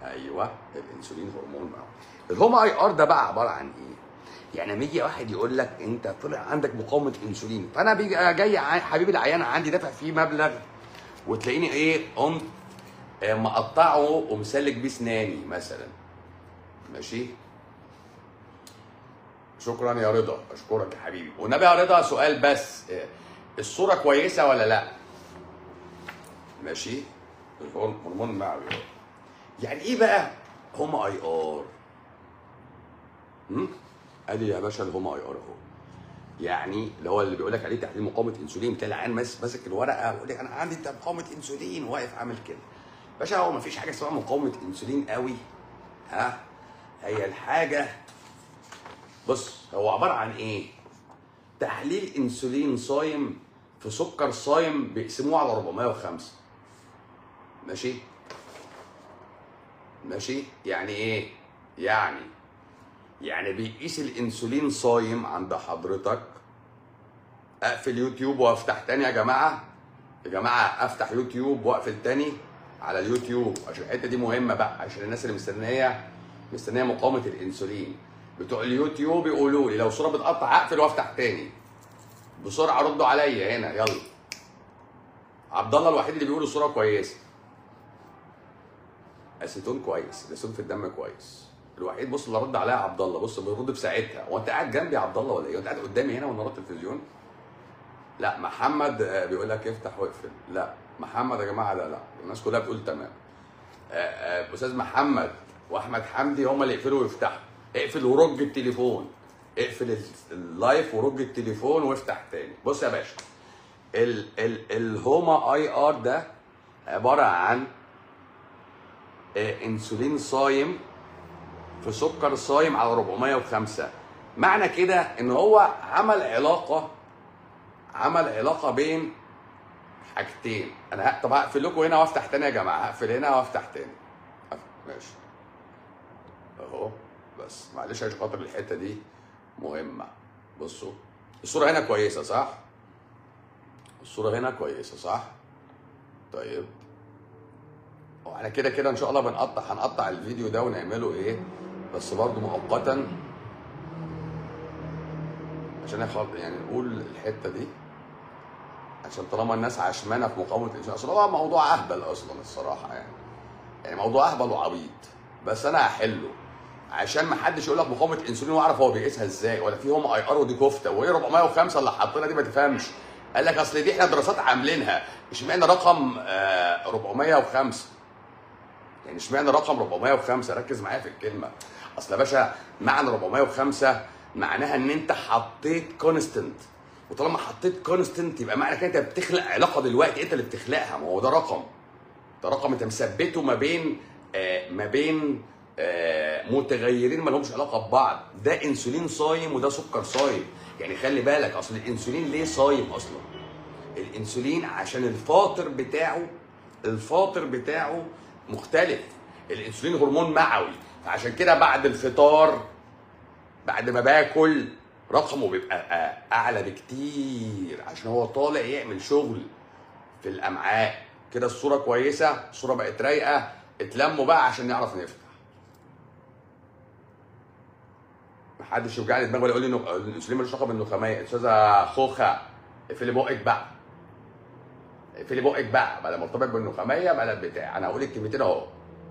ايوه الانسولين هرمون معوي الهوم اي ار ده بقى عباره عن ايه يعني لما يجي واحد يقول لك انت طلع عندك مقاومه انسولين فانا بيجي جاي ع- حبيبي العيان عندي دافع فيه مبلغ وتلاقيني ايه قمت آه، مقطعه ومسلك بيه اسناني مثلا ماشي شكرا يا رضا اشكرك يا حبيبي والنبي يا رضا سؤال بس آه، الصوره كويسه ولا لا ماشي الهرمون المعوي يعني ايه بقى هوما اي ار هم؟ ادي يا باشا الهوما اي ار اهو يعني اللي هو اللي بيقول لك عليه تحليل مقاومه انسولين تلاقي العيان ماس- ماسك الورقه ويقول لك انا عندي انت مقاومه انسولين واقف عامل كده باشا هو مفيش حاجه اسمها مقاومه انسولين قوي ها هي الحاجه بص هو عباره عن ايه تحليل انسولين صايم في سكر صايم بيقسموه على 405 ماشي ماشي يعني ايه يعني يعني بيقيس الانسولين صايم عند حضرتك اقفل يوتيوب وافتح تاني يا جماعه يا جماعه افتح يوتيوب واقفل تاني على اليوتيوب عشان الحته دي مهمه بقى عشان الناس اللي مستنيه مستنيه مقاومه الانسولين بتوع اليوتيوب يقولوا لي لو صوره بتقطع اقفل وافتح تاني بسرعه ردوا عليا هنا يلا عبد الله الوحيد اللي بيقول الصوره كويسه اسيتون كويس الاسيتون في الدم كويس الوحيد بص اللي رد عليا عبد الله بص بيرد في ساعتها هو انت قاعد جنبي يا عبد الله ولا ايه؟ انت قاعد قدامي هنا وانا ورا التلفزيون؟ لا محمد آه، بيقول لك افتح واقفل لا محمد يا جماعه لا لا الناس كلها بتقول تمام آه، آه، استاذ محمد واحمد حمدي هم اللي يقفلوا ويفتحوا اقفل ورج التليفون اقفل ال- اللايف ورج التليفون وافتح تاني بص يا باشا ال ال الهوما اي ار ده عباره عن آه، انسولين صايم في سكر صايم على 405 معنى كده ان هو عمل علاقه عمل علاقه بين حاجتين انا ه... طب هقفل لكم هنا وافتح تاني يا جماعه هقفل هنا وافتح تاني هقفل. ماشي اهو بس معلش عشان خاطر الحته دي مهمه بصوا الصوره هنا كويسه صح الصوره هنا كويسه صح طيب واحنا كده كده ان شاء الله بنقطع هنقطع الفيديو ده ونعمله ايه بس برضو مؤقتا عشان اخد يعني نقول الحته دي عشان طالما الناس عشمانه في مقاومه الانسان اصل هو موضوع اهبل اصلا الصراحه يعني يعني موضوع اهبل وعبيط بس انا هحله عشان ما حدش يقول لك مقاومه انسولين واعرف هو بيقيسها ازاي ولا في هم اي ار ودي كفته وايه 405 اللي حاطينها دي ما تفهمش قال لك اصل دي احنا دراسات عاملينها اشمعنى رقم آه 405 يعني اشمعنى رقم 405 ركز معايا في الكلمه اصل يا باشا معنى 405 معناها ان انت حطيت كونستنت وطالما حطيت كونستنت يبقى معنى كده انت بتخلق علاقه دلوقتي انت اللي بتخلقها ما هو ده رقم ده رقم انت مثبته ما بين آه ما بين آه متغيرين ما لهمش علاقه ببعض ده انسولين صايم وده سكر صايم يعني خلي بالك اصل الانسولين ليه صايم اصلا الانسولين عشان الفاطر بتاعه الفاطر بتاعه مختلف الانسولين هرمون معوي فعشان كده بعد الفطار بعد ما باكل رقمه بيبقى آه، اعلى بكتير عشان هو طالع يعمل شغل في الامعاء كده الصوره كويسه الصوره بقت رايقه اتلموا بقى عشان نعرف نفتح محدش يوجعني دماغه ولا يقول لي انه الانسولين ملوش علاقه بالنخاميه استاذه خوخه اقفلي بقك بقى اقفلي بقك بقى بلا مرتبط بالنخاميه بلا البتاع انا هقول الكلمتين اهو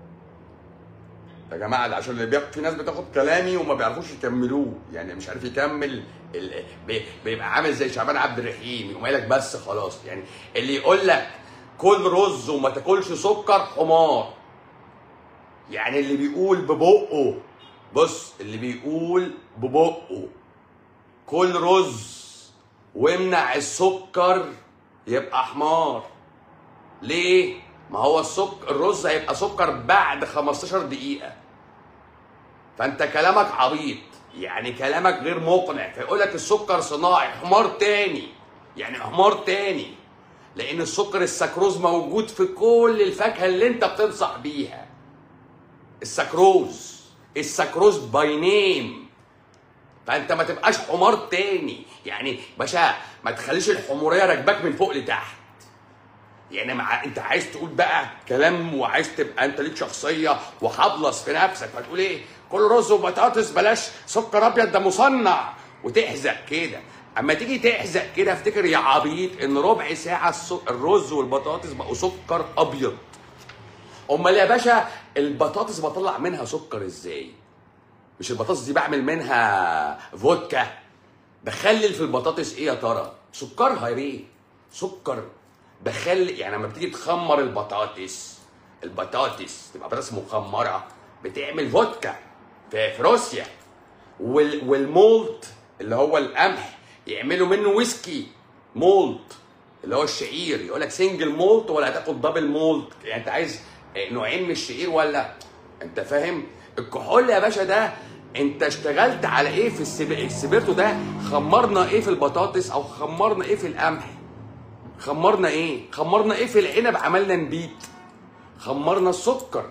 يا جماعه ده عشان اللي بياخد في ناس بتاخد كلامي وما بيعرفوش يكملوه يعني مش عارف يكمل ال... بي- بيبقى عامل زي شعبان عبد الرحيم يقوم قايل لك بس خلاص يعني اللي يقول لك كل رز وما تاكلش سكر حمار يعني اللي بيقول ببقه بص اللي بيقول ببقه كل رز وامنع السكر يبقى حمار ليه؟ ما هو السكر الرز هيبقى سكر بعد 15 دقيقة فانت كلامك عبيط يعني كلامك غير مقنع فيقول لك السكر صناعي حمار تاني يعني حمار تاني لان السكر السكروز موجود في كل الفاكهه اللي انت بتنصح بيها السكروز السكروز باي نيم فانت ما تبقاش حمار تاني يعني باشا ما تخليش الحموريه راكباك من فوق لتحت يعني مع انت عايز تقول بقى كلام وعايز تبقى انت ليك شخصيه وحبلص في نفسك فتقول ايه كل رز وبطاطس بلاش سكر ابيض ده مصنع وتحزق كده اما تيجي تحزق كده افتكر يا عبيط ان ربع ساعه السك- الرز والبطاطس بقوا سكر ابيض امال يا باشا البطاطس بطلع منها سكر ازاي مش البطاطس دي بعمل منها فودكا بخلل في البطاطس ايه يا ترى سكرها يا بيه سكر بخلي يعني لما بتيجي تخمر البطاطس البطاطس تبقى بطاطس مخمره بتعمل فودكا في, في روسيا وال والمولت اللي هو القمح يعملوا منه ويسكي مولت اللي هو الشعير يقول لك سنجل مولت ولا هتاخد دبل مولت يعني انت عايز نوعين من الشعير ولا انت فاهم الكحول يا باشا ده انت اشتغلت على ايه في السب... السبيرتو ده خمرنا ايه في البطاطس او خمرنا ايه في القمح خمرنا ايه خمرنا ايه في العنب عملنا نبيت خمرنا السكر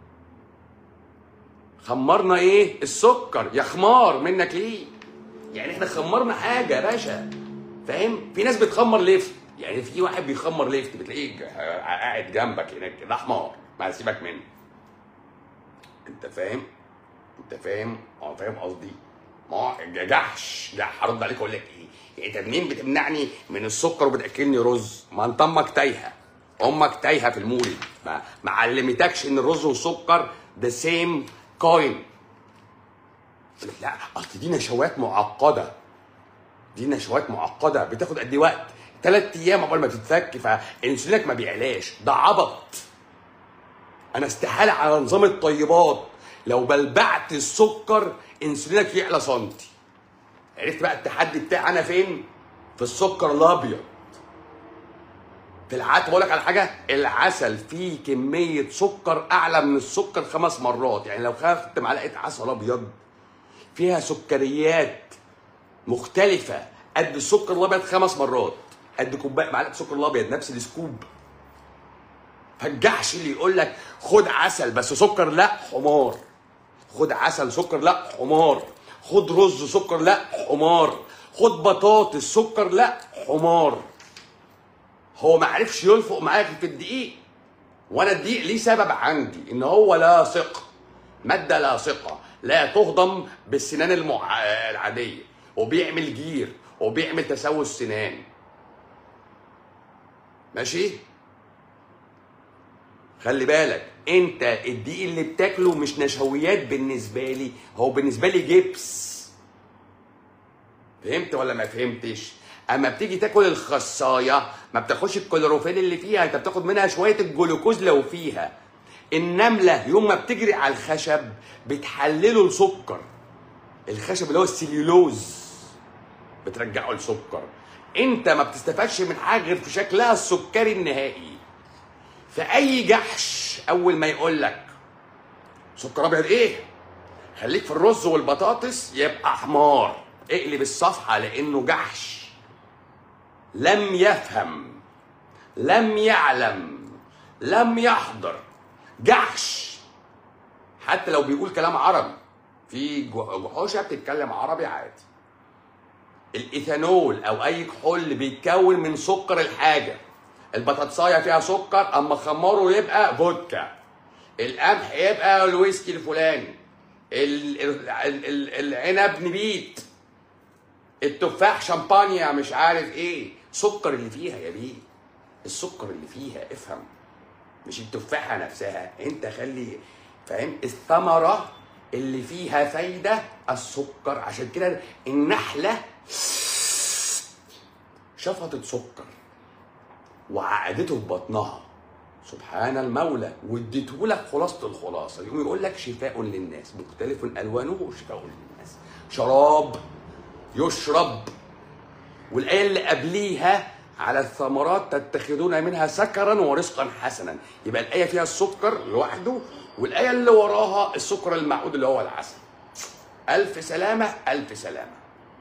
خمرنا ايه السكر يا خمار منك ليه يعني احنا خمرنا حاجه يا باشا فاهم في ناس بتخمر ليفت يعني في واحد بيخمر ليفت بتلاقيه قاعد جنبك هناك ده حمار ما سيبك منه انت فاهم انت فاهم اه فاهم قصدي ما هو جحش ده هرد عليك اقول لك ايه انت منين بتمنعني من السكر وبتاكلني رز ما انت امك تايهه امك تايهه في المولد ما ما علمتكش ان الرز والسكر ذا سيم كوين لا اصل دي نشوات معقده دي نشوات معقده بتاخد قد ايه وقت ثلاث ايام قبل ما تتفك فانسولينك ما بيعلاش ده عبط انا استحاله على نظام الطيبات لو بلبعت السكر انسولينك يعلى سنتي عرفت بقى التحدي بتاعي انا فين في السكر الابيض في العسل بقول لك على حاجه العسل فيه كميه سكر اعلى من السكر خمس مرات يعني لو خدت معلقه عسل ابيض فيها سكريات مختلفه قد السكر الابيض خمس مرات قد كوبايه معلقه سكر الابيض نفس السكوب فالجحش اللي يقول لك خد عسل بس سكر لا حمار خد عسل سكر لا حمار خد رز سكر لا حمار خد بطاطس سكر لا حمار هو ما عرفش يلفق معاك في الدقيق وانا الدقيق ليه سبب عندي ان هو لاصق ماده لاصقه لا تهضم بالسنان المع... العاديه وبيعمل جير وبيعمل تسوس سنان ماشي خلي بالك انت الدقيق اللي بتاكله مش نشويات بالنسبه لي هو بالنسبه لي جبس فهمت ولا ما فهمتش اما بتيجي تاكل الخصايه ما بتاخدش الكلوروفيل اللي فيها انت بتاخد منها شويه الجلوكوز لو فيها النمله يوم ما بتجري على الخشب بتحلله لسكر الخشب اللي هو السليولوز بترجعه لسكر انت ما بتستفادش من حاجه غير في شكلها السكري النهائي فاي جحش اول ما يقول لك سكر ابيض ايه خليك في الرز والبطاطس يبقى حمار اقلب الصفحه لانه جحش لم يفهم لم يعلم لم يحضر جحش حتى لو بيقول كلام عربي في جحوشه بتتكلم عربي عادي الايثانول او اي كحول بيتكون من سكر الحاجه البطاطسايه فيها سكر اما خمره يبقى فودكا القمح يبقى الويسكي الفلاني ال- ال- ال- ال- العنب نبيت التفاح شامبانيا مش عارف ايه سكر اللي فيها يا بيه السكر اللي فيها افهم مش التفاحه نفسها انت خلي فاهم الثمره اللي فيها فايده السكر عشان كده النحله شفطت سكر وعقدته في بطنها سبحان المولى واديته لك خلاصه الخلاصه يقوم يقول لك شفاء للناس مختلف الوانه شفاء للناس شراب يشرب والايه اللي قبليها على الثمرات تتخذون منها سكرا ورزقا حسنا يبقى الايه فيها السكر لوحده والايه اللي وراها السكر المعقود اللي هو العسل الف سلامه الف سلامه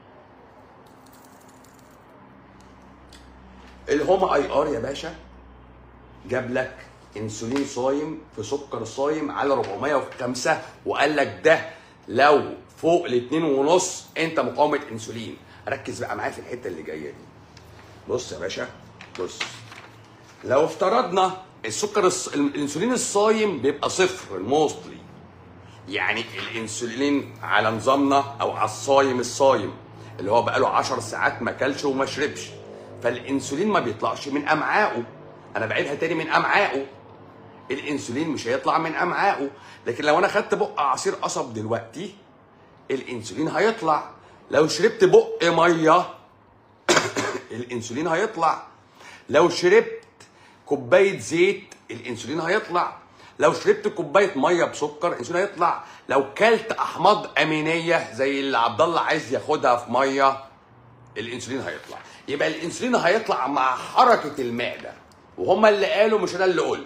الهوما اي ار يا باشا جاب لك انسولين صايم في سكر صايم على 405 وقال لك ده لو فوق الاتنين ونص انت مقاومه انسولين ركز بقى معايا في الحته اللي جايه دي بص يا باشا بص لو افترضنا السكر الص... الانسولين الصايم بيبقى صفر موستلي يعني الانسولين على نظامنا او على الصايم الصايم اللي هو بقاله 10 ساعات ما اكلش وما شربش فالانسولين ما بيطلعش من امعائه انا بعيدها تاني من امعائه الانسولين مش هيطلع من امعائه لكن لو انا خدت بق عصير قصب دلوقتي الانسولين هيطلع لو شربت بق ميه الانسولين هيطلع لو شربت كوبايه زيت الانسولين هيطلع لو شربت كوبايه ميه بسكر الانسولين هيطلع لو كلت احماض امينيه زي اللي عبد الله عايز ياخدها في ميه الانسولين هيطلع يبقى الانسولين هيطلع مع حركه المعده وهم اللي قالوا مش انا اللي قلت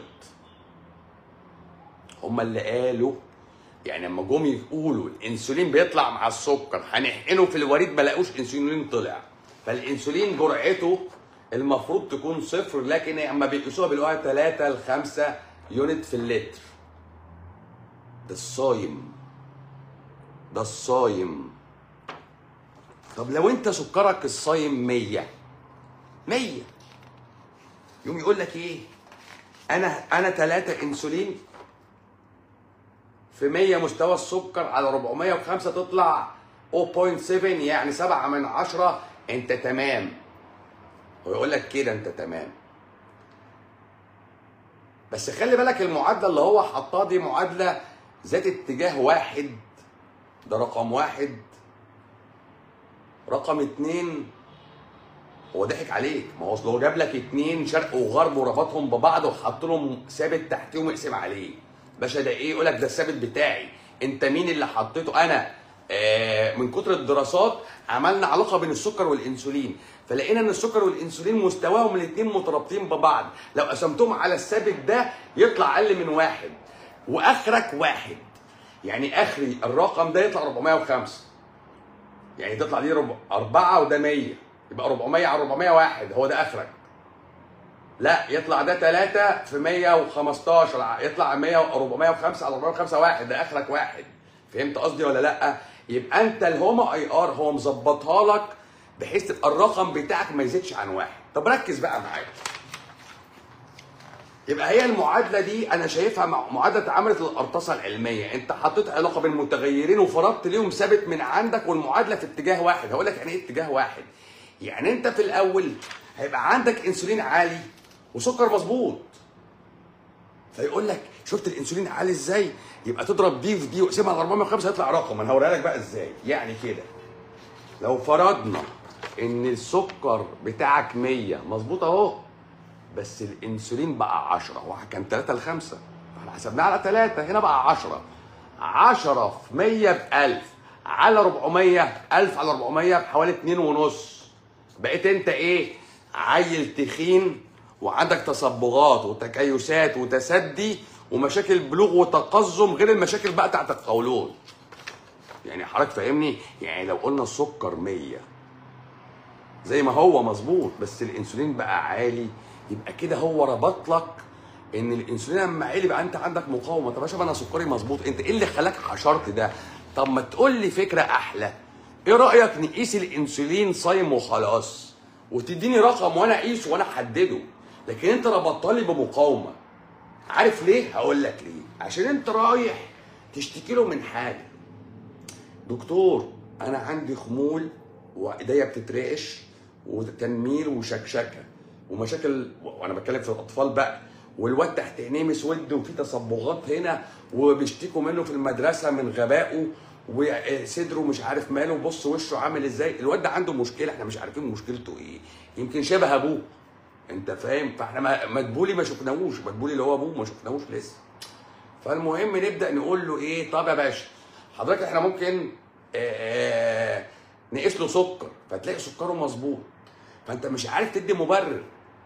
هم اللي قالوا يعني لما جم يقولوا الانسولين بيطلع مع السكر هنحقنه في الوريد ما لقوش انسولين طلع فالانسولين جرعته المفروض تكون صفر لكن اما بيقيسوها بيلاقوها 3 ل 5 يونت في اللتر ده الصايم ده الصايم طب لو انت سكرك الصايم 100 100 يوم يقول لك ايه انا انا 3 انسولين في 100 مستوى السكر على 405 تطلع 0.7 يعني 7 من 10 انت تمام ويقول لك كده انت تمام بس خلي بالك المعادله اللي هو حطها دي معادله ذات اتجاه واحد ده رقم واحد رقم اتنين هو ضحك عليك ما هو اصل هو جاب لك اتنين شرق وغرب وربطهم ببعض وحط لهم ثابت تحتيهم اقسم عليه باشا ده ايه يقول لك ده الثابت بتاعي انت مين اللي حطيته انا آه من كتر الدراسات عملنا علاقه بين السكر والانسولين فلقينا ان السكر والانسولين مستواهم الاثنين مترابطين ببعض لو قسمتهم على الثابت ده يطلع اقل من واحد واخرك واحد يعني اخري الرقم ده يطلع 405 يعني تطلع دي ربع أربعة وده 100 يبقى 400 على 401 هو ده اخرك لا يطلع ده 3 في 115 يطلع 100 405 على 405 واحد ده اخرك واحد فهمت قصدي ولا لا يبقى انت الهوما اي ار هو مظبطها لك بحيث تبقى الرقم بتاعك ما يزيدش عن واحد طب ركز بقى معايا يبقى هي المعادله دي انا شايفها مع- معادله اتعملت للارتصه العلميه انت حطيت علاقه بين متغيرين وفرضت ليهم ثابت من عندك والمعادله في اتجاه واحد هقول لك يعني ايه اتجاه واحد يعني انت في الاول هيبقى عندك انسولين عالي وسكر مظبوط فيقول لك شفت الانسولين عالي ازاي يبقى تضرب دي في دي واقسمها على 405 هيطلع رقم انا هوريها لك بقى ازاي يعني كده لو فرضنا ان السكر بتاعك 100 مظبوط اهو بس الانسولين بقى 10 واحد كان 3 ل 5 احنا حسبناه على 3 هنا بقى 10 10 في 100 ب 1000 على 400 1000 على 400 بحوالي 2 ونص بقيت انت ايه عيل تخين وعندك تصبغات وتكيسات وتسدي ومشاكل بلوغ وتقزم غير المشاكل بقى بتاعت القولون يعني حضرتك فاهمني يعني لو قلنا السكر 100 زي ما هو مظبوط بس الانسولين بقى عالي يبقى كده هو ربط لك ان الانسولين لما عالي يبقى انت عندك مقاومه طب يا شباب انا سكري مظبوط انت ايه اللي خلاك حشرت ده طب ما تقول لي فكره احلى ايه رايك نقيس الانسولين صايم وخلاص وتديني رقم وانا اقيسه وانا احدده لكن انت ربطها لي بمقاومه عارف ليه هقول لك ليه عشان انت رايح تشتكي له من حاجه دكتور انا عندي خمول وايديا بتترعش وتنميل وشكشكه ومشاكل وانا بتكلم في الاطفال بقى والواد تحت عينيه مسود وفي تصبغات هنا وبيشتكوا منه في المدرسه من غبائه وصدره مش عارف ماله بص وشه عامل ازاي الواد ده عنده مشكله احنا مش عارفين مشكلته ايه يمكن شبه ابوه انت فاهم فاحنا ما- مدبولي ما شفناهوش مدبولي اللي هو ابوه ما شفناهوش لسه فالمهم نبدا نقول له ايه طب يا باشا حضرتك احنا ممكن آه، آه، نقيس له سكر فتلاقي سكره مظبوط فانت مش عارف تدي مبرر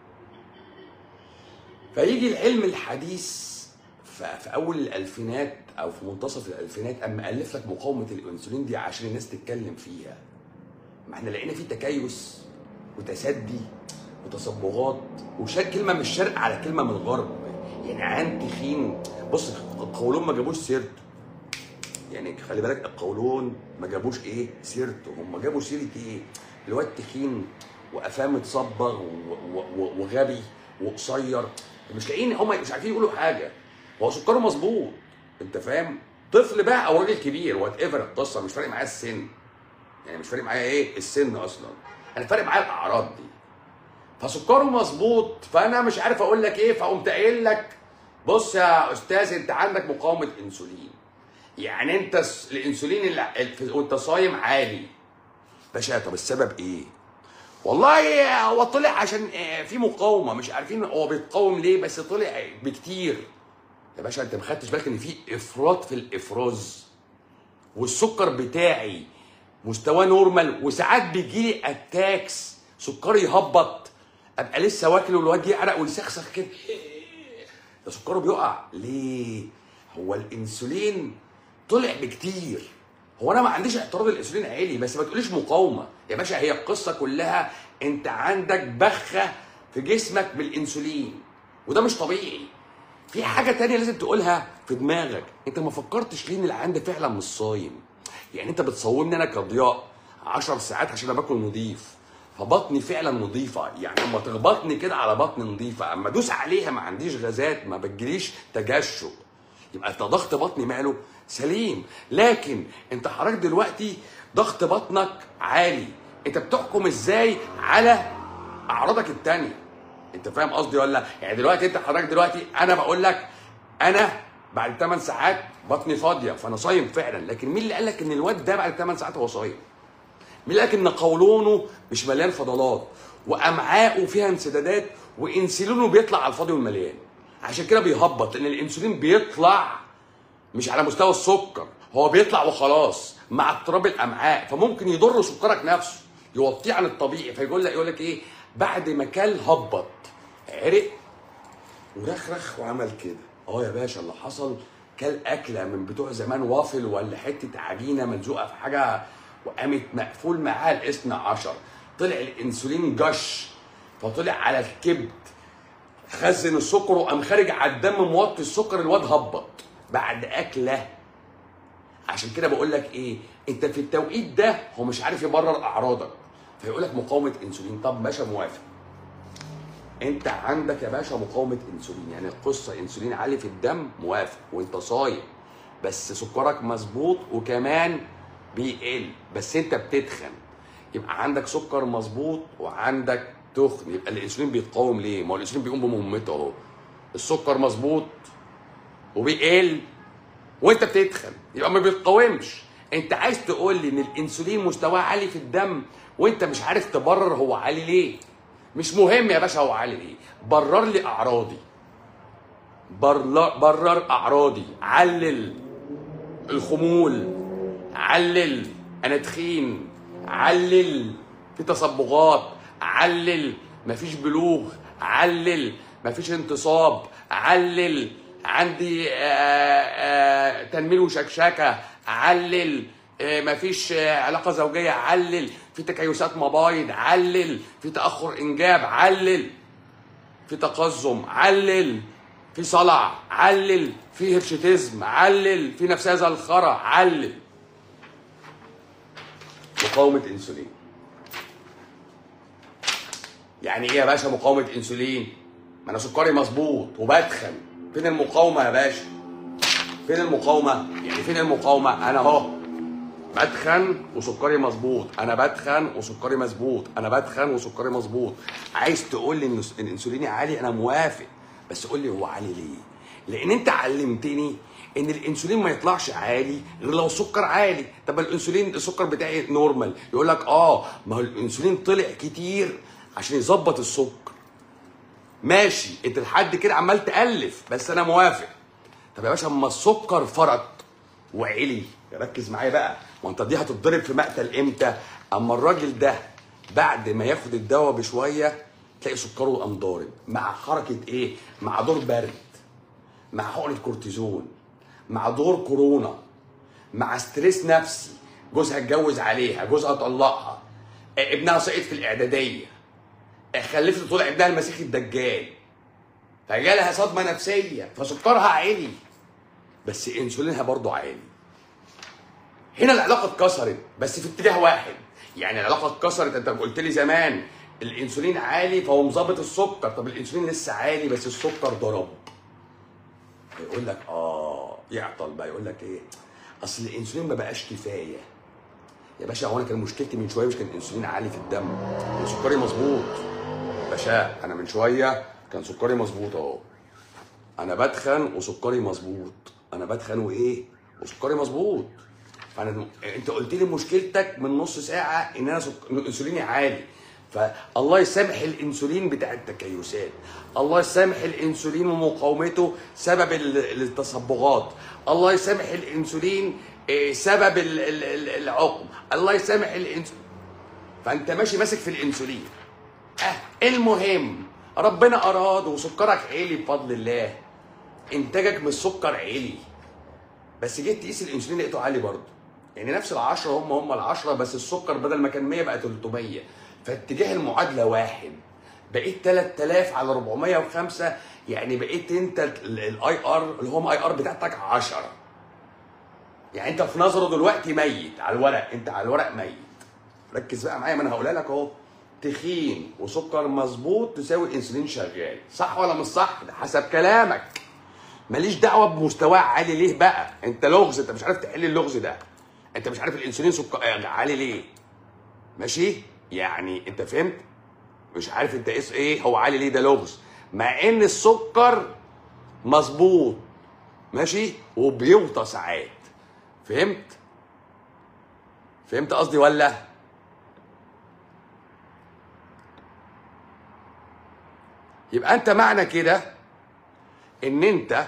فيجي العلم الحديث ف- في اول الالفينات او في منتصف الالفينات اما الف لك مقاومه الانسولين دي عشان الناس تتكلم فيها ما احنا لقينا فيه تكيس وتسدي وتصبغات وشال كلمه من الشرق على كلمه من الغرب يعني عن تخين بص القولون ما جابوش سيرته يعني خلي بالك القولون ما جابوش ايه سيرته هم جابوا سيره ايه الواد تخين وقفاه متصبغ و- و- و- وغبي وقصير مش لاقيين هم مش عارفين يقولوا حاجه هو سكره مظبوط انت فاهم طفل بقى او راجل كبير وات ايفر القصه مش فارق معايا السن يعني مش فارق معايا ايه السن اصلا انا فارق معايا الاعراض دي فسكره مظبوط فانا مش عارف اقول لك ايه فقمت قايل لك بص يا استاذ انت عندك مقاومه انسولين يعني انت س- الانسولين اللي ال- وانت صايم عالي باشا طب السبب ايه والله هو طلع عشان آه، في مقاومه مش عارفين هو بيتقاوم ليه بس طلع بكتير يا باشا انت ما خدتش بالك ان في افراط في الافراز والسكر بتاعي مستواه نورمال وساعات بيجي لي اتاكس سكري يهبط ابقى لسه واكل والواد يعرق ويسخسخ كده ده سكره بيقع ليه؟ هو الانسولين طلع بكتير هو انا ما عنديش اعتراض الانسولين عالي بس ما تقوليش مقاومه يا باشا هي القصه كلها انت عندك بخه في جسمك بالانسولين وده مش طبيعي في حاجه تانية لازم تقولها في دماغك انت ما فكرتش ليه ان العيان ده فعلا مش صايم يعني انت بتصومني انا كضياء 10 ساعات عشان انا باكل نضيف فبطني فعلا نظيفه يعني اما تخبطني كده على بطن نظيفه اما ادوس عليها ما عنديش غازات ما بتجيليش تجشؤ يبقى انت ضغط بطني ماله سليم لكن انت حضرتك دلوقتي ضغط بطنك عالي انت بتحكم ازاي على اعراضك التانية انت فاهم قصدي ولا يعني دلوقتي انت حضرتك دلوقتي انا بقول لك انا بعد 8 ساعات بطني فاضيه فانا صايم فعلا لكن مين اللي قال لك ان الواد ده بعد 8 ساعات هو صايم مين اللي قال لك ان قولونه مش مليان فضلات وامعائه فيها انسدادات وانسولينه بيطلع على الفاضي والمليان عشان كده بيهبط لان الانسولين بيطلع مش على مستوى السكر هو بيطلع وخلاص مع اضطراب الامعاء فممكن يضر سكرك نفسه يوطيه عن الطبيعي فيقول لك يقول لك ايه بعد ما كل هبط عرق ورخرخ وعمل كده اه يا باشا اللي حصل كل اكله من بتوع زمان وافل ولا حته عجينه ملزوقه في حاجه وقامت مقفول معاها الاثنى عشر طلع الانسولين جش فطلع على الكبد خزن السكر وقام خارج على الدم موطي السكر الواد هبط بعد اكله عشان كده بقول لك ايه انت في التوقيت ده هو مش عارف يبرر اعراضك فيقول لك مقاومه انسولين طب باشا موافق انت عندك يا باشا مقاومه انسولين يعني القصه انسولين عالي في الدم موافق وانت صايم بس سكرك مظبوط وكمان بيقل بس انت بتتخن يبقى عندك سكر مظبوط وعندك تخن يبقى الانسولين بيتقاوم ليه؟ ما هو الانسولين بيقوم بمهمته اهو السكر مظبوط وبيقل وانت بتتخن يبقى ما بيتقاومش انت عايز تقول لي ان الانسولين مستواه عالي في الدم وانت مش عارف تبرر هو عالي ليه مش مهم يا باشا هو عالي ليه برر لي اعراضي برر, برر اعراضي علل الخمول علل انا تخين علل في تصبغات علل مفيش بلوغ علل مفيش انتصاب علل عندي آآ آآ تنميل وشكشكه علل آه، مفيش آه، علاقه زوجيه علل في تكيسات مبايض علل في تاخر انجاب علل في تقزم علل في صلع علل في هرشتزم علل في نفسيه زي الخرا علل مقاومه انسولين يعني ايه يا باشا مقاومه انسولين ما انا سكري مظبوط وبتخن فين المقاومه يا باشا فين المقاومه يعني فين المقاومه انا اهو بتخن وسكري مظبوط انا بتخن وسكري مظبوط انا بتخن وسكري مظبوط عايز تقول لي ان الانسولين عالي انا موافق بس قول لي هو عالي ليه لان انت علمتني ان الانسولين ما يطلعش عالي غير لو السكر عالي طب الانسولين السكر بتاعي نورمال يقول لك اه ما هو الانسولين طلع كتير عشان يظبط السكر ماشي انت لحد كده عمال تالف بس انا موافق طب يا باشا اما السكر فرط وعلي ركز معايا بقى ما انت دي هتتضرب في مقتل امتى اما الراجل ده بعد ما ياخد الدواء بشويه تلاقي سكره قام ضارب مع حركه ايه مع دور برد مع حقنه كورتيزون مع دور كورونا مع ستريس نفسي جوزها اتجوز عليها جوزها طلقها اه، ابنها سقط في الاعداديه اه، خلفت طلع ابنها المسيح الدجال فجالها صدمه نفسيه فسكرها عالي بس انسولينها برضه عالي هنا العلاقه اتكسرت بس في اتجاه واحد يعني العلاقه اتكسرت انت قلت لي زمان الانسولين عالي فهو مظبط السكر طب الانسولين لسه عالي بس السكر ضرب يقول لك اه يعطل بقى يقول لك ايه اصل الانسولين ما بقاش كفايه يا باشا هو انا كان مشكلتي من شويه مش كان الانسولين عالي في الدم كان سكري مظبوط باشا انا من شويه كان سكري مظبوط اهو انا بدخن وسكري مظبوط انا بدخن وايه وسكري مظبوط فانا انت قلت لي مشكلتك من نص ساعه ان انا سك... إن انسوليني عالي فالله يسامح الانسولين بتاع التكيسات الله يسامح الانسولين ومقاومته سبب ال- التصبغات الله يسامح الانسولين إيه، سبب ال- ال- ال- العقم الله يسامح الانسولين فانت ماشي ماسك في الانسولين اه المهم ربنا اراد وسكرك عالي بفضل الله انتاجك من السكر عالي بس جيت تقيس الانسولين لقيته عالي برضه يعني نفس العشرة هم هم العشرة بس السكر بدل ما كان 100 بقى 300 فاتجاه المعادلة واحد بقيت 3000 على 405 يعني بقيت انت الاي ار الهوم اي ار بتاعتك 10 يعني انت في نظره دلوقتي ميت على الورق انت على الورق ميت ركز بقى معايا ما انا هقولها لك اهو تخين وسكر مظبوط تساوي انسولين شغال صح ولا مش صح ده حسب كلامك ماليش دعوه بمستواه عالي ليه بقى انت لغز انت مش عارف تحل اللغز ده انت مش عارف الانسولين سكر آه، عالي ليه ماشي يعني انت فهمت مش عارف انت ايه ايه هو عالي ليه ده لغز مع ان السكر مظبوط ماشي وبيوطى ساعات فهمت فهمت قصدي ولا يبقى انت معنى كده ان انت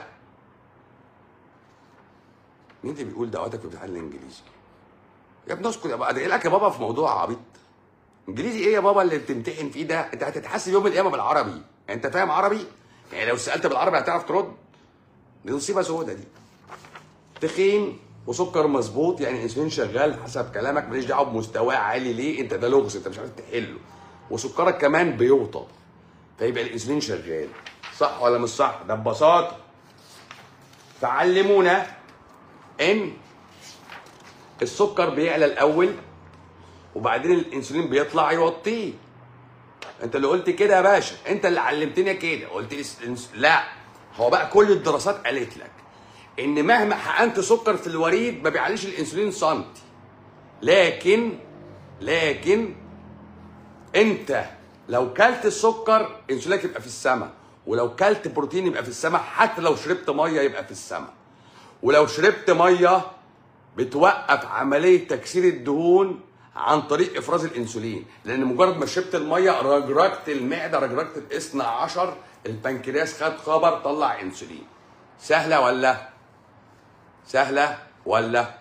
مين اللي بيقول دعواتك في امتحان الانجليزي يا ابني اسكت يا بابا ادعي لك يا بابا في موضوع عبيط انجليزي ايه يا بابا اللي بتمتحن فيه ده انت هتتحاسب يوم القيامه بالعربي يعني انت فاهم عربي يعني لو سالت بالعربي هتعرف ترد دي مصيبه سودة دي تخين وسكر مظبوط يعني انسولين شغال حسب كلامك ماليش دعوه بمستواه عالي ليه انت ده لغز انت مش عارف تحله وسكرك كمان بيوطى فيبقى الانسولين شغال صح ولا مش صح ده ببساطه فعلمونا ان السكر بيعلى الاول وبعدين الانسولين بيطلع يوطيه انت اللي قلت كده يا باشا انت اللي علمتني كده قلت لي الإنس- لا هو بقى كل الدراسات قالت لك ان مهما حقنت سكر في الوريد ما بيعليش الانسولين سنتي لكن لكن انت لو كلت السكر انسولينك يبقى في السماء ولو كلت بروتين يبقى في السماء حتى لو شربت ميه يبقى في السماء ولو شربت ميه بتوقف عمليه تكسير الدهون عن طريق افراز الانسولين لان مجرد ما شربت الميه رجرجت المعده رجرجت الاثنى عشر البنكرياس خد خبر طلع انسولين سهله ولا سهله ولا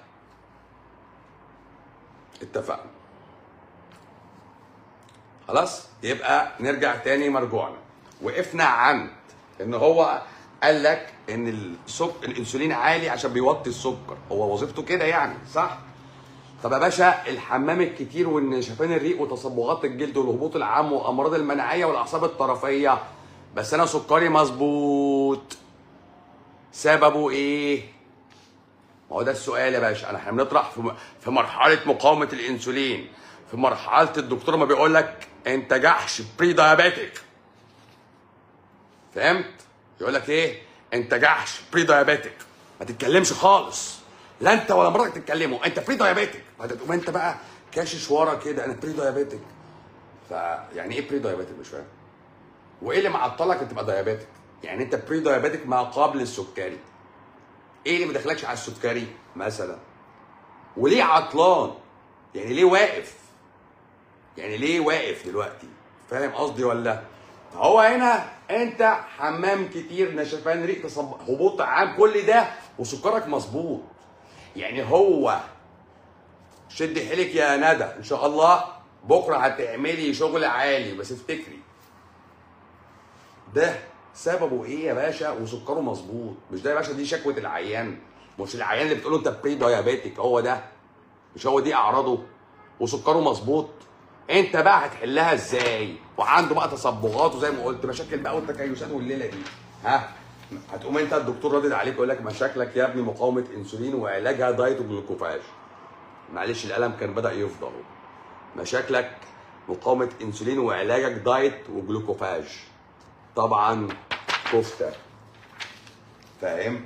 اتفقنا خلاص يبقى نرجع تاني مرجوعنا وقفنا عند ان هو قال لك ان السك... الانسولين عالي عشان بيوطي السكر هو وظيفته كده يعني صح طب يا باشا الحمام الكتير والنشفان الريق وتصبغات الجلد والهبوط العام وامراض المناعيه والاعصاب الطرفيه بس انا سكري مظبوط سببه ايه ما هو ده السؤال يا باشا انا احنا بنطرح في م- في مرحله مقاومه الانسولين في مرحله الدكتور ما بيقول لك انت جحش بري دايابيتك فهمت يقول لك ايه انت جحش بري دايابيتك ما تتكلمش خالص لا انت ولا مراتك تتكلموا انت بري دايابيتك فتقوم انت بقى كاشش ورا كده انا بري دايابيتك فيعني ايه بري دايابيتك مش فاهم وايه اللي معطلك انت تبقى دايابيتك يعني انت بري دايابيتك ما قبل السكري ايه اللي ما دخلكش على السكري مثلا وليه عطلان يعني ليه واقف يعني ليه واقف دلوقتي فاهم قصدي ولا هو هنا انت حمام كتير نشفان ريق تصب... هبوط عام كل ده وسكرك مظبوط يعني هو شد حيلك يا ندى ان شاء الله بكره هتعملي شغل عالي بس افتكري ده سببه ايه يا باشا وسكره مظبوط مش ده يا باشا دي شكوى العيان مش العيان اللي بتقول له انت بري دايابيتك هو ده مش هو دي اعراضه وسكره مظبوط انت بقى هتحلها ازاي وعنده بقى تصبغات وزي ما قلت مشاكل بقى والتكيسات والليله دي ها هتقوم انت الدكتور رادد عليك يقول لك مشاكلك يا ابني مقاومه انسولين وعلاجها دايت وجلوكوفاج معلش القلم كان بدا يفضى اهو مشاكلك مقاومه انسولين وعلاجك دايت وجلوكوفاج طبعا كفته فاهم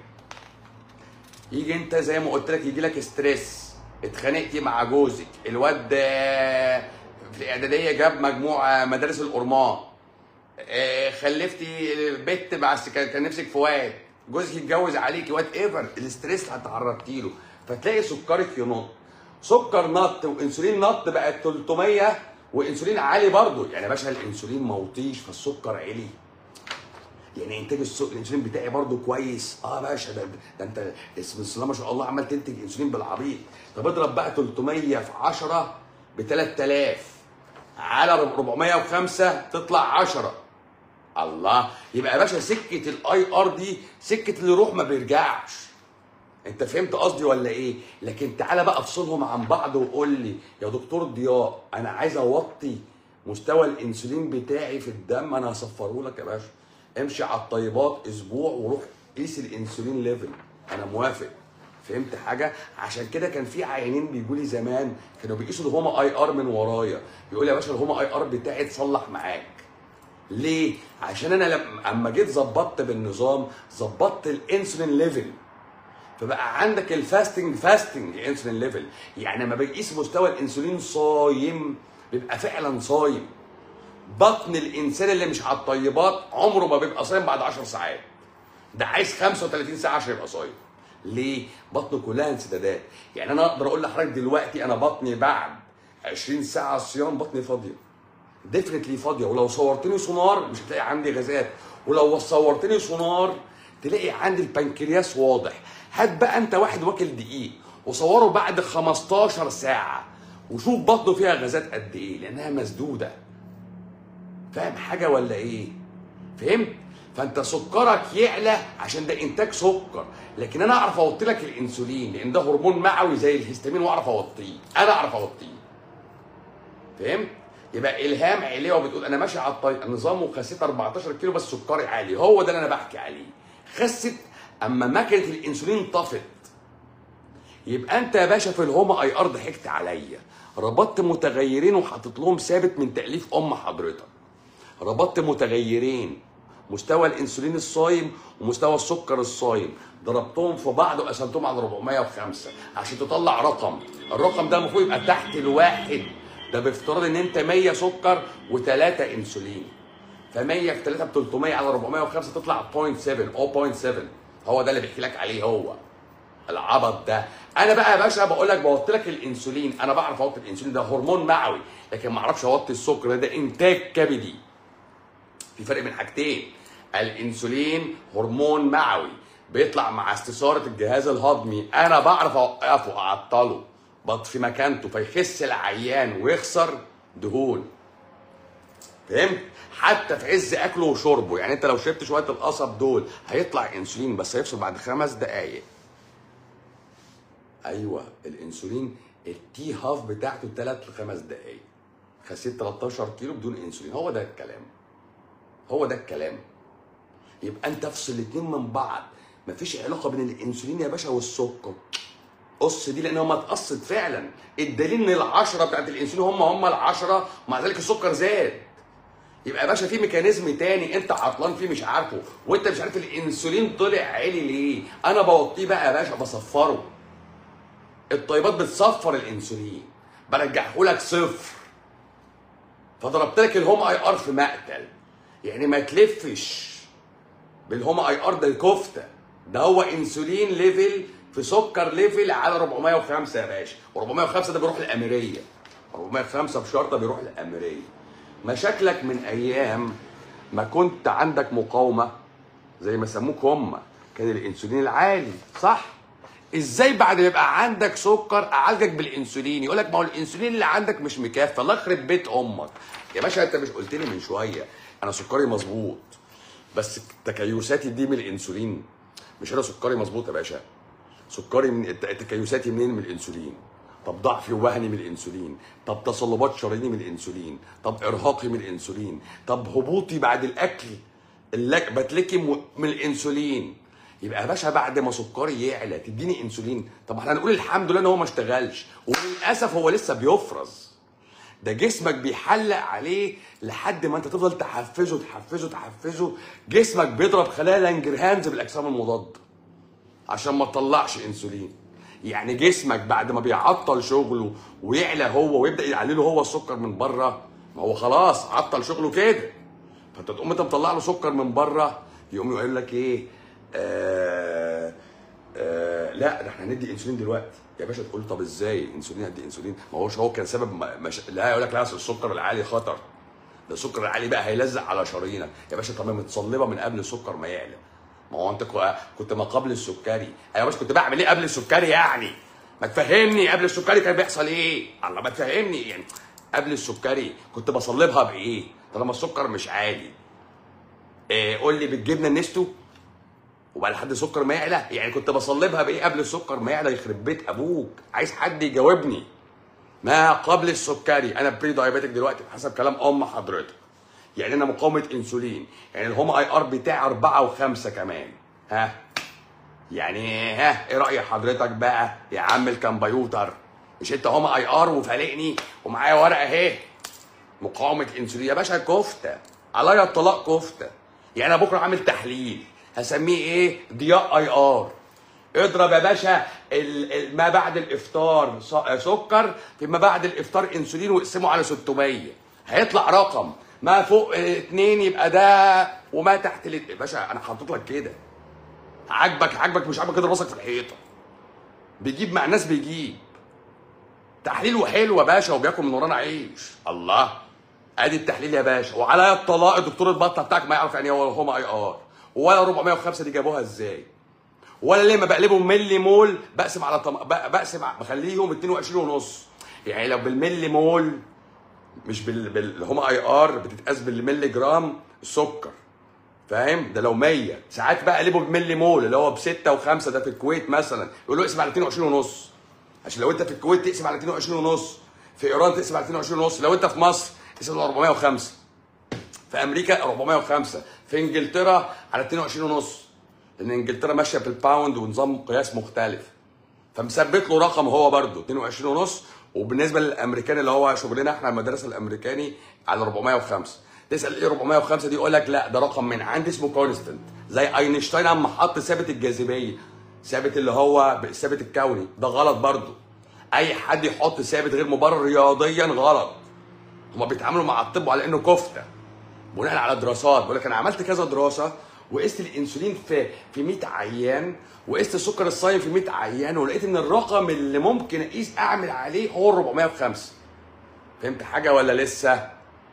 يجي انت زي ما قلت لك يجي لك ستريس اتخانقتي مع جوزك الواد ده في الاعداديه جاب مجموع مدارس القرمان اه، خلفتي بنت مع الس- كان كان نفسك في واد جوزك يتجوز عليكي وات ايفر الاستريس اللي اتعرضتي له فتلاقي سكرك ينط سكر نط وانسولين نط بقت 300 وانسولين عالي برضه يعني يا باشا الانسولين موطيش فالسكر عالي يعني انتاج السوق الانسولين بتاعي برضو كويس اه يا باشا ده, ده انت بسم الله ما شاء الله عمال تنتج انسولين بالعبيط طب اضرب بقى 300 في 10 ب 3000 على 405 تطلع 10 الله يبقى يا باشا سكه الاي ار دي سكه اللي يروح ما بيرجعش انت فهمت قصدي ولا ايه لكن تعالى بقى افصلهم عن بعض وقول لي يا دكتور ضياء انا عايز اوطي مستوى الانسولين بتاعي في الدم انا هصفره لك يا باشا امشي على الطيبات اسبوع وروح قيس الانسولين ليفل انا موافق فهمت حاجه عشان كده كان في عيانين بيجوا لي زمان كانوا بيقيسوا الهوما اي ار من ورايا يقول لي يا باشا الهوما اي ار بتاعي اتصلح معاك ليه عشان انا لما اما جيت ظبطت بالنظام ظبطت الانسولين ليفل فبقى عندك الفاستنج فاستنج انسولين ليفل يعني لما بيقيس مستوى الانسولين صايم بيبقى فعلا صايم بطن الانسان اللي مش على الطيبات عمره ما بيبقى صايم بعد 10 ساعات ده عايز 35 ساعه عشان يبقى صايم ليه بطنه كلها انسدادات يعني انا اقدر اقول لحضرتك دلوقتي انا بطني بعد 20 ساعه صيام بطني فاضيه ديفنتلي فاضيه ولو صورتني سونار مش هتلاقي عندي غازات ولو صورتني سونار تلاقي عندي البنكرياس واضح هات بقى انت واحد واكل دقيق وصوره بعد 15 ساعه وشوف بطنه فيها غازات قد ايه لانها مسدوده فاهم حاجه ولا ايه فهمت فانت سكرك يعلى عشان ده انتاج سكر لكن انا اعرف اوطي لك الانسولين لان ده هرمون معوي زي الهستامين واعرف اوطيه انا اعرف اوطيه فهمت يبقى الهام عليه وبتقول انا ماشي على الطريق النظام وخسيت 14 كيلو بس سكري عالي هو ده اللي انا بحكي عليه خست اما ماكينه الانسولين طفت يبقى انت يا باشا في الهوما اي ار ضحكت عليا ربطت متغيرين وحطيت لهم ثابت من تاليف ام حضرتك ربطت متغيرين مستوى الانسولين الصايم ومستوى السكر الصايم ضربتهم في بعض وقسمتهم على 405 عشان تطلع رقم الرقم ده المفروض يبقى تحت الواحد ده بافتراض ان انت 100 سكر و3 انسولين ف 100 في 3 ب 300 على 405 تطلع 0.7 0.7 هو ده اللي بيحكي لك عليه هو العبط ده انا بقى يا باشا بقول لك بوطي لك الانسولين انا بعرف اوطي الانسولين ده هرمون معوي لكن ما اعرفش اوطي السكر ده انتاج كبدي في فرق بين حاجتين الانسولين هرمون معوي بيطلع مع استثارة الجهاز الهضمي انا بعرف اوقفه اعطله بط في مكانته فيخس العيان ويخسر دهون فهمت حتى في عز اكله وشربه يعني انت لو شربت شويه القصب دول هيطلع انسولين بس هيفصل بعد خمس دقائق ايوه الانسولين التي هاف بتاعته 3 ل 5 دقائق خسيت 13 كيلو بدون انسولين هو ده الكلام هو ده الكلام يبقى انت افصل الاثنين من بعض مفيش علاقه بين الانسولين يا باشا والسكر قص دي لان هم اتقصت فعلا الدليل ان العشرة بتاعت الانسولين هم هم العشرة ومع ذلك السكر زاد يبقى يا باشا في ميكانيزم تاني انت عطلان فيه مش عارفه وانت مش عارف الانسولين طلع عالي ليه انا بوطيه بقى يا باشا بصفره الطيبات بتصفر الانسولين برجعه لك صفر فضربت لك الهوم اي ار في مقتل يعني ما تلفش بالهوم اي ار ده كفته ده هو انسولين ليفل في سكر ليفل على 405 يا باشا و405 ده بيروح الاميريه 405 بشرطه بيروح الاميريه مشاكلك من ايام ما كنت عندك مقاومه زي ما سموك هم كان الانسولين العالي صح ازاي بعد ما يبقى عندك سكر اعالجك بالانسولين يقول لك ما هو الانسولين اللي عندك مش مكفي الله يخرب بيت امك يا باشا انت مش قلت لي من شويه انا سكري مظبوط بس تكيساتي دي من الانسولين مش انا سكري مظبوط يا باشا سكري من الت- تكيساتي منين من الانسولين طب ضعفي ووهني من الانسولين طب تصلبات شراييني من الانسولين طب ارهاقي من الانسولين طب هبوطي بعد الاكل اللك بتلكم من الانسولين يبقى يا باشا بعد ما سكري يعلى تديني انسولين طب احنا هنقول الحمد لله ان هو ما اشتغلش وللاسف هو لسه بيفرز ده جسمك بيحلق عليه لحد ما انت تفضل تحفزه تحفزه تحفزه جسمك بيضرب خلايا لانجرهانز بالاجسام المضاده عشان ما تطلعش انسولين يعني جسمك بعد ما بيعطل شغله ويعلى هو ويبدا يعلي له هو السكر من بره ما هو خلاص عطل شغله كده فانت تقوم انت مطلع له سكر من بره يقوم يقول لك ايه آه آه لا ده احنا هندي انسولين دلوقتي يا باشا تقول طب ازاي انسولين هدي انسولين ما هوش هو كان سبب ما- مش... لا يقول لك لا أصل السكر العالي خطر ده السكر العالي بقى هيلزق على شرايينك يا باشا طب ما متصلبه من قبل السكر ما يعلى ما هو انت كو- كنت ما قبل السكري ايوه يا باشا كنت بعمل ايه قبل السكري يعني ما تفهمني قبل السكري كان بيحصل ايه الله ما تفهمني يعني قبل السكري كنت بصلبها بايه طالما السكر مش عالي إيه قول لي بالجبنه النستو وبقى لحد سكر ما يعلى يعني كنت بصلبها بايه قبل السكر ما يعلى يخرب بيت ابوك عايز حد يجاوبني ما قبل السكري انا بري دايابيتك دلوقتي بحسب كلام ام حضرتك يعني انا مقاومه انسولين يعني الهوم اي ار بتاعي أربعة وخمسة كمان ها يعني ها ايه راي حضرتك بقى يا عم الكمبيوتر مش انت هوم اي ار وفالقني ومعايا ورقه اهي مقاومه انسولين يا باشا كفته عليا الطلاق كفته يعني انا بكره عامل تحليل هسميه ايه ضياء اي ار اضرب يا باشا ال- ال- ما بعد الافطار س- سكر في ما بعد الافطار انسولين واقسمه على 600 هيطلع رقم ما فوق اه، اتنين يبقى ده وما تحت الات- يا باشا انا حاطط لك كده عاجبك عاجبك مش عاجبك كده راسك في الحيطه بيجيب مع الناس بيجيب تحليل وحلو يا باشا وبياكل من ورانا عيش الله ادي التحليل يا باشا وعلى الطلاق الدكتور البطه بتاعك ما يعرف يعني ايه هوما اي ار ولا 405 دي جابوها ازاي ولا ليه ما بقلبهم ملي مول بقسم على طم... بق- بقسم ع- بخليهم 22 ونص يعني لو بالملي مول مش بال بالهوما اي ار بتتقاس بالملي جرام السكر فاهم ده لو 100 ساعات بقى قلبه بملي مول اللي هو ب 6 و5 ده في الكويت مثلا يقول له اقسم على 22 ونص عشان لو انت في الكويت تقسم على 22 ونص في ايران تقسم على 22 ونص لو انت في مصر تقسم على 405 في امريكا 405 في انجلترا على 22 ونص لان انجلترا ماشيه بالباوند ونظام قياس مختلف فمثبت له رقم هو برضه 22 ونص وبالنسبه للامريكان اللي هو شغلنا احنا المدرسه الامريكاني على 405 تسال ايه 405 دي يقول لك لا ده رقم من عندي اسمه كونستنت زي اينشتاين اما حط ثابت الجاذبيه ثابت اللي هو الثابت الكوني ده غلط برضه اي حد يحط ثابت غير مبرر رياضيا غلط هما بيتعاملوا مع الطب على انه كفته بناء على دراسات بقول لك انا عملت كذا دراسه وقست الانسولين في في 100 عيان وقست السكر الصايم في 100 عيان ولقيت ان الرقم اللي ممكن اقيس اعمل عليه هو ال 405 فهمت حاجه ولا لسه؟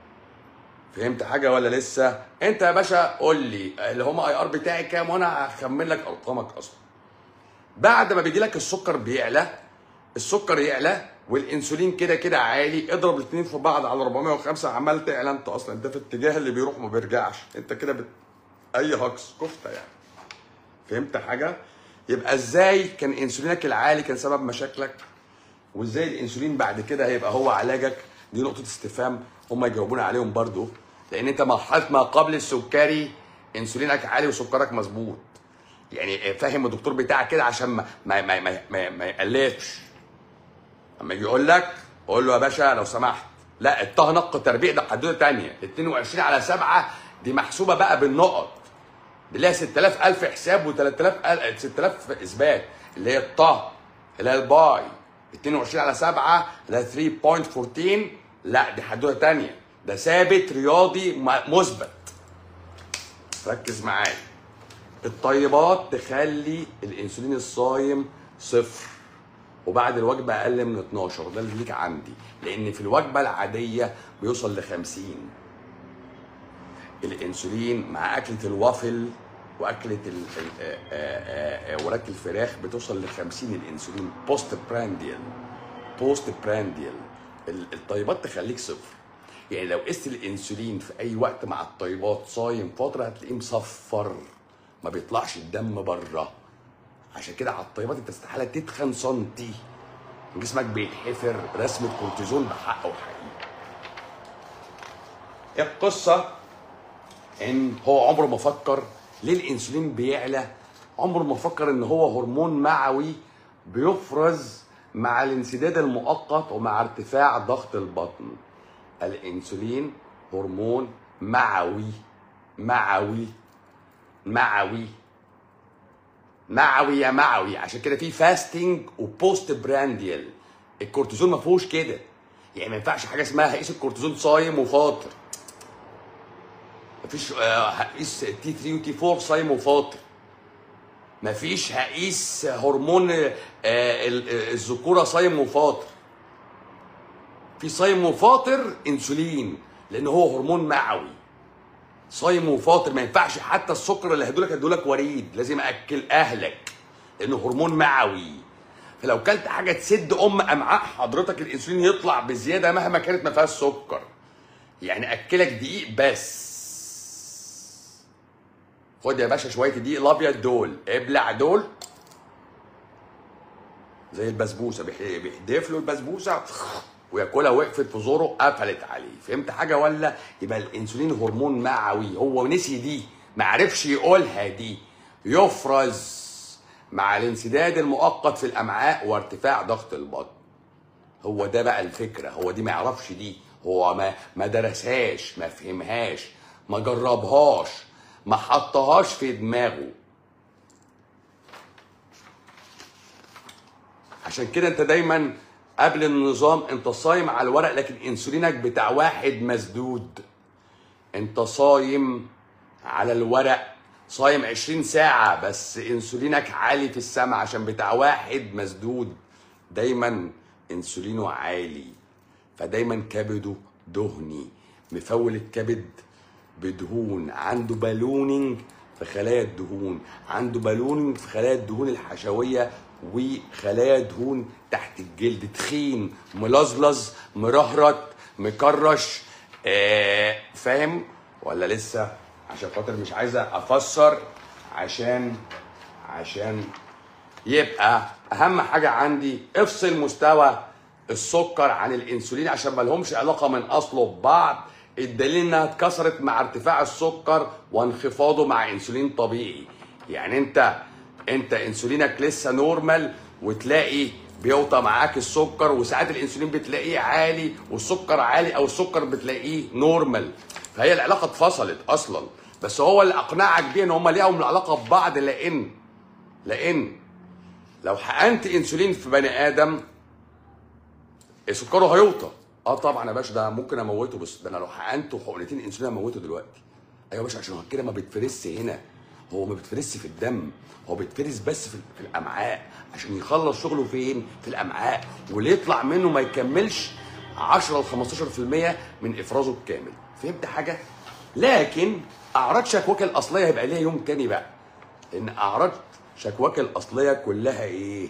فهمت حاجه ولا لسه؟ انت يا باشا قول لي اللي هم اي ار بتاعي كام وانا هخمن لك ارقامك اصلا. بعد ما بيجي لك السكر بيعلى السكر يعلى والانسولين كده كده عالي اضرب الاثنين في بعض على 405 عمال تعلى انت اصلا انت في الاتجاه اللي بيروح ما بيرجعش انت كده بت... اي هكس كفته يعني فهمت حاجه يبقى ازاي كان انسولينك العالي كان سبب مشاكلك وازاي الانسولين بعد كده هيبقى هو علاجك دي نقطه استفهام هم يجاوبونا عليهم برضو لان انت مرحله ما قبل السكري انسولينك عالي وسكرك مظبوط يعني فاهم الدكتور بتاعك كده عشان ما ما ما ما, ما, ما يقلقش اما يجي يقول لك قول له يا باشا لو سمحت لا الطه نق تربيع ده حدوته تانية 22 على 7 دي محسوبه بقى بالنقط دي ليها 6000 الف حساب و3000 6000 اثبات اللي هي الطه اللي هي الباي 22 على 7 اللي هي 3.14 لا دي حدوته تانية ده ثابت رياضي م- مثبت ركز معايا الطيبات تخلي الانسولين الصايم صفر وبعد الوجبه اقل من 12 ده اللي ليك عندي لان في الوجبه العاديه بيوصل ل 50 الانسولين مع اكله الوافل واكله ال- ال- آه، آه، آه، وراك الفراخ بتوصل ل 50 الانسولين بوست برانديال بوست برانديال ال- الطيبات تخليك صفر يعني لو قست الانسولين في اي وقت مع الطيبات صايم فتره هتلاقيه مصفر ما بيطلعش الدم بره عشان كده على الطيبات انت استحاله تتخن سنتي جسمك بيتحفر رسمه كورتيزون بحق وحقيقي ايه القصه ان هو عمره ما فكر ليه الانسولين بيعلى عمره ما فكر ان هو هرمون معوي بيفرز مع الانسداد المؤقت ومع ارتفاع ضغط البطن الانسولين هرمون معوي معوي معوي معوي يا معوي عشان كده في فاستنج وبوست برانديال الكورتيزون ما فيهوش كده يعني ما ينفعش حاجه اسمها هقيس الكورتيزون صايم وفاطر مفيش آه، هقيس تي 3 وتي 4 صايم وفاطر مفيش هقيس هرمون آه، ال- آه، الذكوره صايم وفاطر في صايم وفاطر انسولين لان هو هرمون معوي صايم وفاطر ما ينفعش حتى السكر اللي هيدولك هيدولك وريد لازم اكل اهلك لانه هرمون معوي فلو كلت حاجه تسد ام امعاء حضرتك الانسولين يطلع بزياده مهما كانت ما فيهاش سكر يعني اكلك دقيق بس خد يا باشا شويه الدقيق الابيض دول ابلع دول زي البسبوسه بيح- بيحدف له البسبوسه وياكلها وقفت في زوره قفلت عليه فهمت حاجه ولا يبقى الانسولين هرمون معوي هو نسي دي ما عرفش يقولها دي يفرز مع الانسداد المؤقت في الامعاء وارتفاع ضغط البطن هو ده بقى الفكره هو دي ما يعرفش دي هو ما ما درسهاش ما فهمهاش ما جربهاش ما حطهاش في دماغه عشان كده انت دايما قبل النظام انت صايم على الورق لكن انسولينك بتاع واحد مسدود انت صايم على الورق صايم 20 ساعة بس انسولينك عالي في السماء عشان بتاع واحد مسدود دايما انسولينه عالي فدايما كبده دهني مفول الكبد بدهون عنده بالونينج في خلايا الدهون عنده بالونينج في خلايا الدهون الحشوية وخلايا دهون تحت الجلد تخين ملزلز مرهرت مكرش آه فاهم ولا لسه عشان خاطر مش عايزه افسر عشان عشان يبقى اهم حاجه عندي افصل مستوى السكر عن الانسولين عشان ما لهمش علاقه من اصله ببعض الدليل انها اتكسرت مع ارتفاع السكر وانخفاضه مع انسولين طبيعي يعني انت انت انسولينك لسه نورمال وتلاقي بيوطى معاك السكر وساعات الانسولين بتلاقيه عالي والسكر عالي او السكر بتلاقيه نورمال فهي العلاقه اتفصلت اصلا بس هو اللي اقنعك بيه ان هم ليهم العلاقه ببعض لان لان لو حقنت انسولين في بني ادم سكره هيوطى اه طبعا يا باشا ده ممكن اموته بس ده انا لو حقنته حقنتين انسولين اموته دلوقتي ايوه يا باشا عشان هو كده ما بيتفرزش هنا هو ما بيتفرزش في الدم هو بيتفرز بس في, في الامعاء عشان يخلص شغله فين في الامعاء واللي يطلع منه ما يكملش 10 ل 15% من افرازه الكامل فهمت حاجه لكن اعراض شكواك الاصليه هيبقى ليها يوم تاني بقى ان اعراض شكواك الاصليه كلها ايه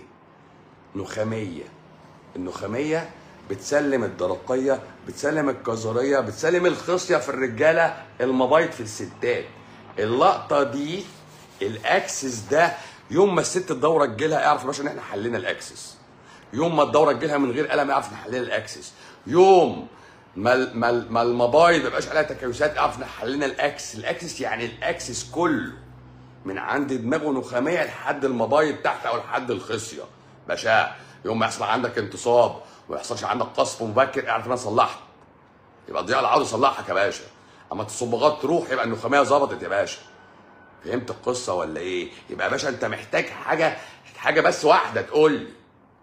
نخاميه النخاميه بتسلم الدرقيه بتسلم الكظريه بتسلم الخصيه في الرجاله المبايض في الستات اللقطه دي الاكسس ده يوم ما الست الدوره تجيلها اعرف يا باشا ان احنا حلينا الاكسس يوم ما الدوره تجيلها من غير الم اعرف ان حلينا الاكسس يوم ما ال- ما ال- ما المبايض ما يبقاش عليها تكيسات اعرف ان حلينا الاكسس الاكسس يعني الاكسس كله من عند دماغه نخاميه لحد المبايض تحت او لحد الخصيه باشا يوم ما يحصل عندك انتصاب وما يحصلش عندك قصف مبكر اعرف ان انا صلحت يبقى ضياء العوض صلحك يا باشا اما الصبغات تروح يبقى النخاميه ظبطت يا باشا فهمت القصه ولا ايه يبقى يا باشا انت محتاج حاجه حاجه بس واحده تقول لي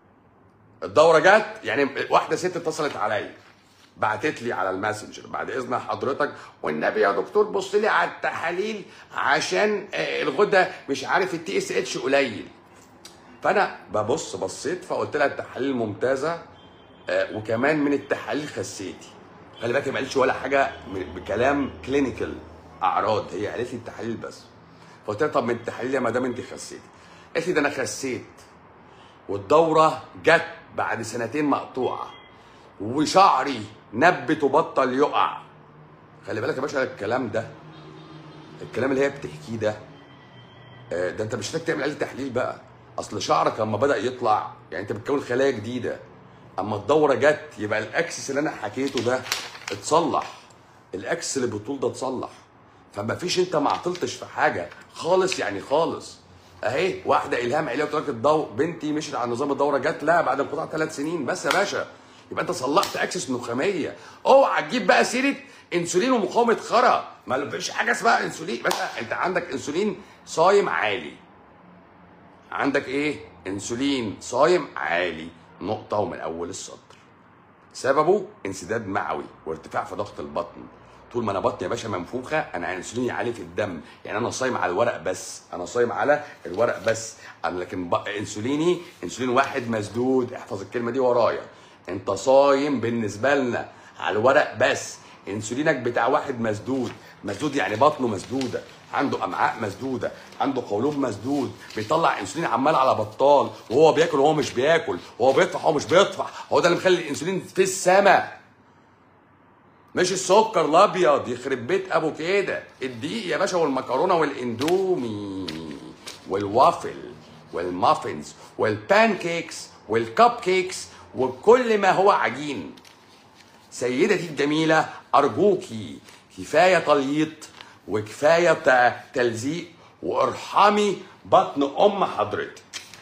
الدوره جت يعني واحده ست اتصلت عليا بعتت لي على الماسنجر بعد اذن حضرتك والنبي يا دكتور بص لي على التحاليل عشان آه، الغده مش عارف التي اس اتش قليل فانا ببص بصيت فقلت لها التحاليل ممتازه آه، وكمان من التحاليل خسيتي خلي بالك ما قالتش ولا حاجه من- بكلام كلينيكال اعراض هي قالت لي التحاليل بس فقلت لها طب من التحاليل يا مدام انت خسيتي قالت لي ده انا خسيت والدوره جت بعد سنتين مقطوعه وشعري نبت وبطل يقع خلي بالك يا باشا الكلام ده الكلام اللي هي بتحكيه ده آه، ده انت مش محتاج تعمل عليه تحليل بقى اصل شعرك لما بدا يطلع يعني انت بتكون خلايا جديده اما الدوره جت يبقى الاكسس اللي انا حكيته ده اتصلح الاكسس اللي بالطول ده اتصلح فما فيش انت ما عطلتش في حاجه خالص يعني خالص اهي واحده الهام عليا قلت لك الضوء بنتي مشيت على نظام الدوره جت لا بعد انقطاع ثلاث سنين بس يا باشا يبقى انت صلحت اكسس نخاميه اوعى تجيب بقى سيره انسولين ومقاومه خرا ما فيش حاجه اسمها انسولين بس انت عندك انسولين صايم عالي عندك ايه انسولين صايم عالي نقطه ومن اول السطر سببه انسداد معوي وارتفاع في ضغط البطن طول ما انا بطني يا باشا منفوخه انا انسوليني عالي في الدم يعني انا صايم على الورق بس انا صايم على الورق بس أنا لكن ب- انسوليني انسولين واحد مسدود احفظ الكلمه دي ورايا انت صايم بالنسبه لنا على الورق بس انسولينك بتاع واحد مسدود مسدود يعني بطنه مسدوده عنده امعاء مسدوده عنده قولون مسدود بيطلع انسولين عمال على بطال وهو بياكل وهو مش بياكل وهو بيطفح وهو مش بيطفح هو ده اللي مخلي الانسولين في السماء مش السكر الابيض يخرب بيت ابو كده الدقيق يا باشا والمكرونه والاندومي والوافل والمافنز والبانكيكس والكب كيكس وكل ما هو عجين سيدتي الجميله ارجوكي كفايه تليط وكفايه ت- تلزيق وارحمي بطن ام حضرتك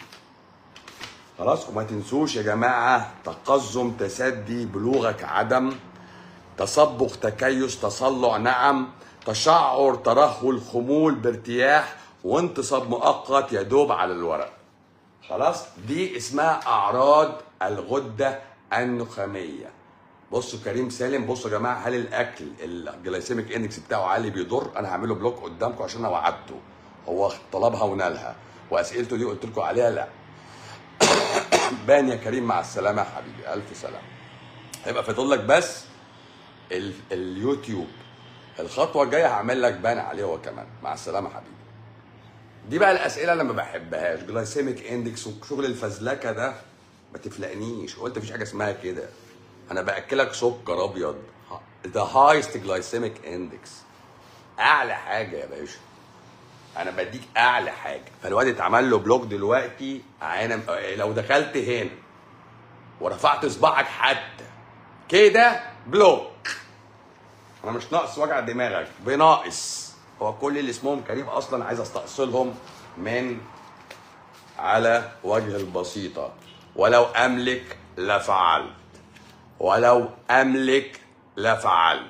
خلاص وما تنسوش يا جماعه تقزم تسدي بلوغك عدم تصبغ تكيس تصلع نعم تشعر ترهل خمول بارتياح وانتصاب مؤقت يدوب على الورق خلاص دي اسمها اعراض الغده النخاميه بصوا كريم سالم بصوا يا جماعه هل الاكل الجلايسيميك اندكس بتاعه عالي بيضر انا هعمله بلوك قدامكم عشان انا وعدته هو طلبها ونالها واسئلته دي قلت لكم عليها لا بان يا كريم مع السلامه يا حبيبي الف سلامه هيبقى فاضل لك بس ال... اليوتيوب الخطوه الجايه هعمل لك بان عليه هو كمان مع السلامه حبيبي دي بقى الاسئله اللي ما بحبهاش جلايسيميك اندكس وشغل الفزلكه ده ما تفلقنيش قلت مفيش حاجه اسمها كده انا باكلك سكر ابيض ذا هايست جلايسيميك اندكس اعلى حاجه يا باشا انا بديك اعلى حاجه فالواد اتعمل له بلوك دلوقتي انا لو دخلت هنا ورفعت صباعك حتى كده بلوك انا مش ناقص وجع دماغك بناقص هو كل اللي اسمهم كريم اصلا عايز استأصلهم من على وجه البسيطة ولو أملك لفعلت ولو أملك لفعلت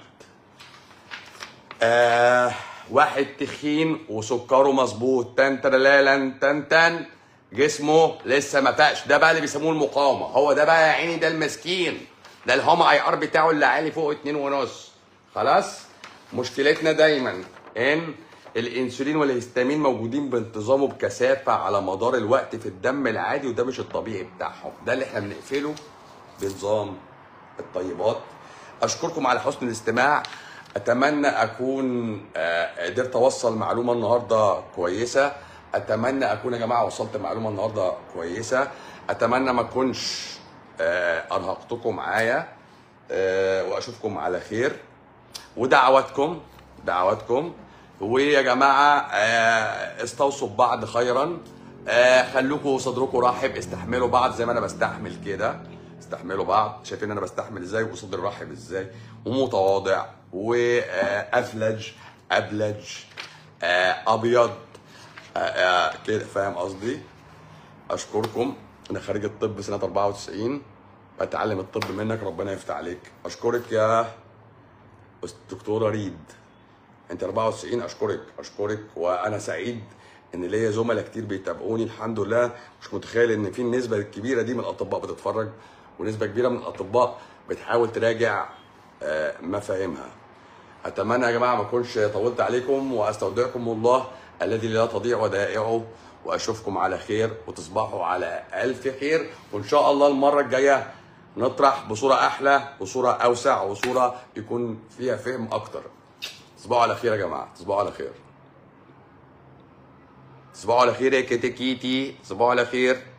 آه واحد تخين وسكره مظبوط تن ترلالن تن تن جسمه لسه ما فاقش ده بقى اللي بيسموه المقاومه هو ده بقى يا عيني ده المسكين ده الهوم اي ار بتاعه اللي عالي فوق اتنين ونص خلاص مشكلتنا دايما ان الانسولين والهستامين موجودين بانتظام وبكثافه على مدار الوقت في الدم العادي وده مش الطبيعي بتاعهم ده اللي احنا بنقفله بنظام الطيبات اشكركم على حسن الاستماع اتمنى اكون آه، قدرت اوصل معلومه النهارده كويسه اتمنى اكون يا جماعه وصلت معلومه النهارده كويسه اتمنى ما اكونش آه، ارهقتكم معايا آه، واشوفكم على خير ودعواتكم دعواتكم ويا جماعه آه، استوصوا ببعض خيرا آه، خلوكوا صدركم رحب استحملوا بعض زي ما انا بستحمل كده استحملوا بعض شايفين انا بستحمل ازاي وصدري رحب ازاي ومتواضع وافلج ابلج آه، ابيض آه، آه، كده فاهم قصدي اشكركم انا خريج الطب سنه 94 بتعلم الطب منك ربنا يفتح عليك اشكرك يا دكتوره ريد انت 94 اشكرك اشكرك وانا سعيد ان ليا زملاء كتير بيتابعوني الحمد لله مش متخيل ان في النسبه الكبيره دي من الاطباء بتتفرج ونسبه كبيره من الاطباء بتحاول تراجع آه، مفاهيمها اتمنى يا جماعه ما اكونش طولت عليكم واستودعكم الله الذي لا تضيع ودائعه واشوفكم على خير وتصبحوا على الف خير وان شاء الله المره الجايه نطرح بصوره احلى وصوره اوسع وصوره يكون فيها فهم اكتر تصبحوا على خير يا جماعه تصبحوا على خير تصبحوا على خير يا كيتي كيتي تصبحوا على خير